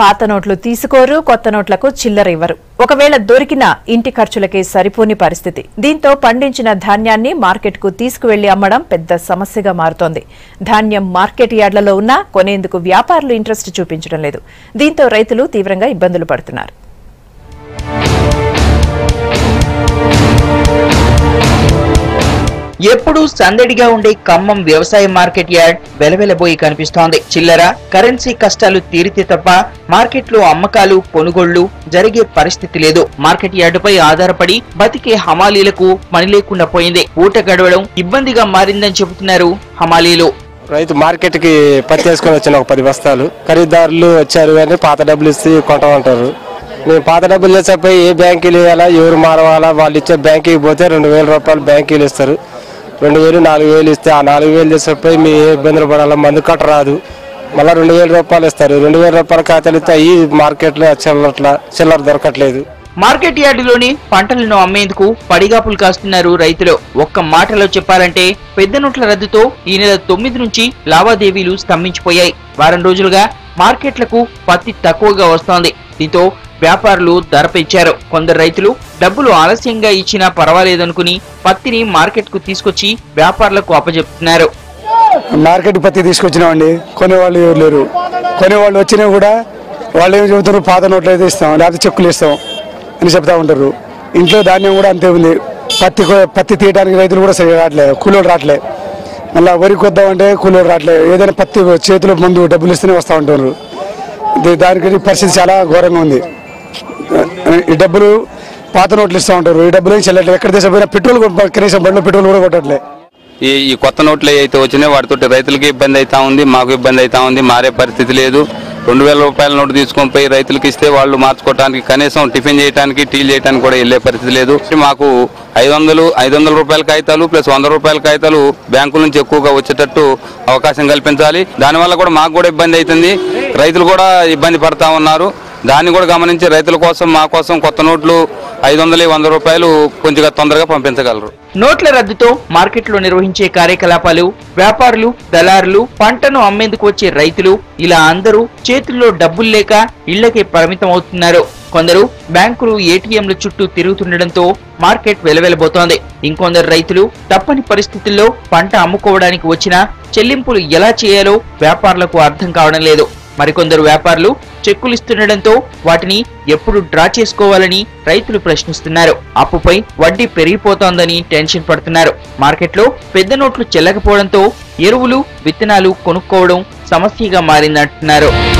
పాత నోట్లు తీసుకోరు కొత్త నోట్లకు చిల్లర ఇవ్వరు ఒకవేళ దొరికినా ఇంటి ఖర్చులకే సరిపోని పరిస్థితి దీంతో పండించిన ధాన్యాన్ని మార్కెట్కు తీసుకువెళ్లి అమ్మడం పెద్ద సమస్యగా మారుతోంది ధాన్యం మార్కెట్ యార్డ్లలో ఉన్నా కొనేందుకు వ్యాపారులు ఇంట్రెస్ట్ చూపించడం లేదు దీంతో రైతులు తీవ్రంగా ఇబ్బందులు పడుతున్నారు ఎప్పుడూ సందడిగా ఉండే ఖమ్మం వ్యవసాయ మార్కెట్ యార్డ్ వెలవెలబోయి కనిపిస్తోంది చిల్లర కరెన్సీ కష్టాలు తీరితే తప్ప మార్కెట్లో అమ్మకాలు కొనుగోళ్లు జరిగే పరిస్థితి లేదు మార్కెట్ యార్డుపై ఆధారపడి బతికే హమాలీలకు పని లేకుండా పోయింది ఊట గడవడం ఇబ్బందిగా మారిందని చెబుతున్నారు హమాలీలు రైతు మార్కెట్ కి పత్తి వేసుకొని వచ్చిన ఒక పది బస్తాలు ఖరీదారులు వచ్చారు కానీ పాత డబ్బులు ఇస్తే కొంటామంటారు మేము పాత డబ్బులు తెచ్చపోయి ఏ బ్యాంకులు వేయాలా ఎవరు మారవాలా వాళ్ళు ఇచ్చే బ్యాంకుకి పోతే రెండు వేల రూపాయలు బ్యాంకులు ఇస్తారు రెండు వేలు నాలుగు వేలు ఇస్తే ఆ నాలుగు వేలు తెచ్చపోయి మీ ఏ ఇబ్బందులు పడాలా మందు కట్ట రాదు మళ్ళీ రెండు వేల రూపాయలు ఇస్తారు రెండు వేల రూపాయల ఖాతాలు ఇస్తే ఈ మార్కెట్లో చిల్లట్ల చిల్లర దొరకట్లేదు మార్కెట్ యార్డులోని పంటలను అమ్మేందుకు పడిగాపులు కాస్తున్నారు రైతులు ఒక్క మాటలో చెప్పాలంటే పెద్ద నోట్ల రద్దుతో ఈ నెల తొమ్మిది నుంచి లావాదేవీలు స్తంభించిపోయాయి వారం రోజులుగా మార్కెట్లకు పత్తి తక్కువగా వస్తోంది దీంతో వ్యాపారులు ధర పెంచారు కొందరు రైతులు డబ్బులు ఆలస్యంగా ఇచ్చినా పర్వాలేదనుకుని పత్తిని మార్కెట్కు తీసుకొచ్చి వ్యాపారులకు అప్పజెప్తున్నారు మార్కెట్ పత్తి తీసుకొచ్చినామండి కొనేవాళ్ళు ఎవరు లేరు కొనేవాళ్ళు వచ్చినా కూడా వాళ్ళు ఏం చెబుతారు పాత నోట్లు అయితే ఇస్తాం లేకపోతే చెక్కులు ఇస్తాం అని చెప్తా ఉంటారు ఇంట్లో ధాన్యం కూడా అంతే ఉంది పత్తి కో- పత్తి తీయడానికి రైతులు కూడా సరిగా రావట్లే కూలోడు రావట్లే మళ్ళీ వరి కొద్దామంటే కూలోడు రావట్లే ఏదైనా పత్తి చేతిలో ముందు డబ్బులు ఇస్తేనే వస్తూ ఉంటారు ది- దానికి పరిస్థితి చాలా ఘోరంగా ఉంది ఈ డబ్బులు పాత నోట్లు ఇస్తూ ఉంటారు ఈ డబ్బులు ఏం చెల్లట్లేదు ఎక్కడ తీసుకుపోయినా పెట్రోల్ కూడా కనీసం బండ్లో పెట్రోల్ కూడా కొట్టట్లే ఈ ఈ కొత్త నోట్లు అయితే వచ్చినాయి వాటితో రైతులకి ఇబ్బంది అవుతా ఉంది మాకు ఇబ్బంది అవుతా ఉంది మారే పరిస్థితి లేదు రెండు వేల రూపాయల నోటు తీసుకొని పోయి రైతులకి ఇస్తే వాళ్ళు మార్చుకోవడానికి కనీసం టిఫిన్ చేయడానికి టీ చేయడానికి కూడా వెళ్ళే పరిస్థితి లేదు మాకు ఐదు వందలు ఐదు వందల రూపాయల కాగితాలు ప్లస్ వంద రూపాయల కాగితాలు బ్యాంకుల నుంచి ఎక్కువగా వచ్చేటట్టు అవకాశం కల్పించాలి దానివల్ల కూడా మాకు కూడా ఇబ్బంది అవుతుంది రైతులు కూడా ఇబ్బంది పడతా ఉన్నారు దాన్ని కూడా గమనించి రైతుల కోసం మా కోసం కొత్త నోట్లు ఐదు వందలు వంద రూపాయలు కొంచెం తొందరగా పంపించగలరు నోట్ల రద్దుతో మార్కెట్లో నిర్వహించే కార్యకలాపాలు వ్యాపారులు దళారులు పంటను అమ్మేందుకు వచ్చే రైతులు ఇలా అందరూ చేతుల్లో డబ్బులు లేక ఇళ్లకే పరిమితం అవుతున్నారు కొందరు బ్యాంకులు ఏటీఎంల చుట్టూ తిరుగుతుండటంతో మార్కెట్ వెలవెలబోతోంది ఇంకొందరు రైతులు తప్పని పరిస్థితుల్లో పంట అమ్ముకోవడానికి వచ్చినా చెల్లింపులు ఎలా చేయాలో వ్యాపారులకు అర్థం కావడం లేదు మరికొందరు వ్యాపారులు చెక్కులు ఇస్తుండటంతో వాటిని ఎప్పుడు డ్రా చేసుకోవాలని రైతులు ప్రశ్నిస్తున్నారు అప్పుపై వడ్డీ పెరిగిపోతోందని టెన్షన్ పడుతున్నారు మార్కెట్లో పెద్ద నోట్లు చెల్లకపోవడంతో ఎరువులు విత్తనాలు కొనుక్కోవడం సమస్యగా మారిందంటున్నారు